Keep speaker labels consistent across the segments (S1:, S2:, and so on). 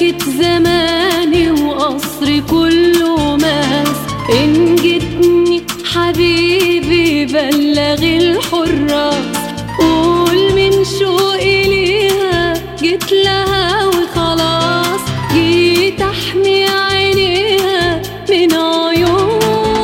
S1: ملكة زماني وقصري كله ماس إن جتني حبيبي بلغ الحراس قول من شوقي ليها جيت لها وخلاص جيت أحمي عينيها من عيون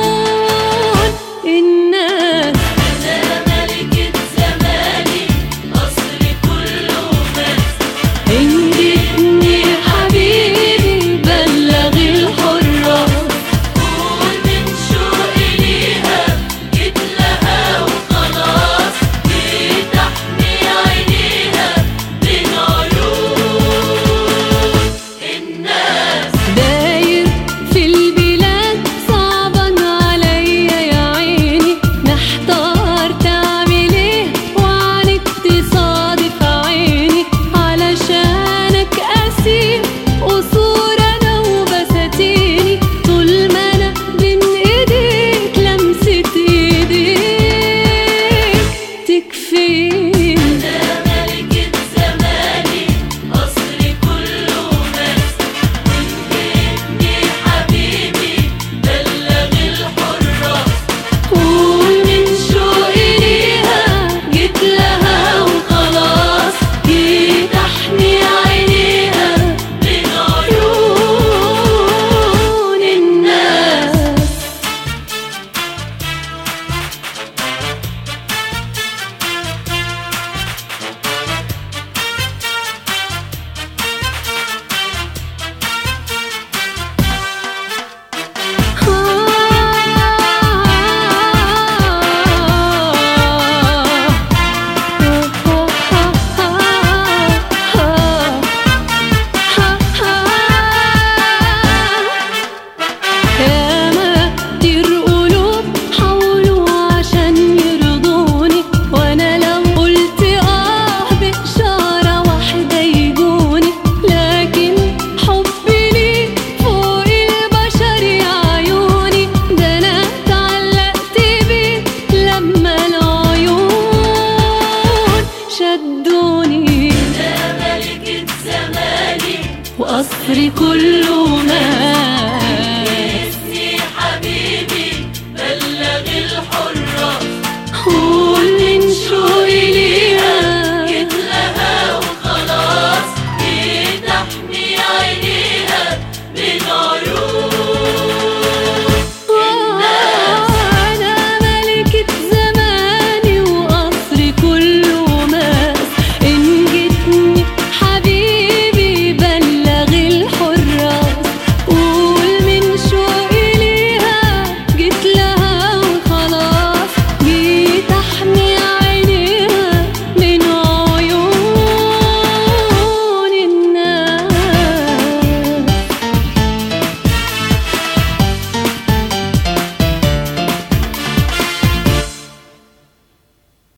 S1: الناس
S2: أنا ملكة زماني قصري كله ماس
S1: إن جتني حبيبي بلغ الحراس
S2: قول من شوقي ليها جيت لها وخلاص جيت أحمي عينيها من عيون الناس
S1: داير في البلاد صعبا عليا يا عيني محتار تعمل ايه وعنك تصادف عيني علشانك اسير قصور انا وبساتيني طول ما انا بين ايديك لمسة ايديك تكفيني
S2: أنا ملكة زماني قصري كله ماس إن جيتني حبيبي بلغ الحراس
S1: قول من شوقي ليها جيت لها وخلاص جيت احمي عينيها
S2: من
S1: عيون الناس ياما كتير قلوب حاولوا عشان يرضوني وانا لو قلت اه بإشارة واحدة يجوني لكن حبي ليك فوق البشر يا عيوني ده انا اتعلقت بيك لما العيون شدوني
S2: أنا ملكة زماني
S1: وقصري كله مات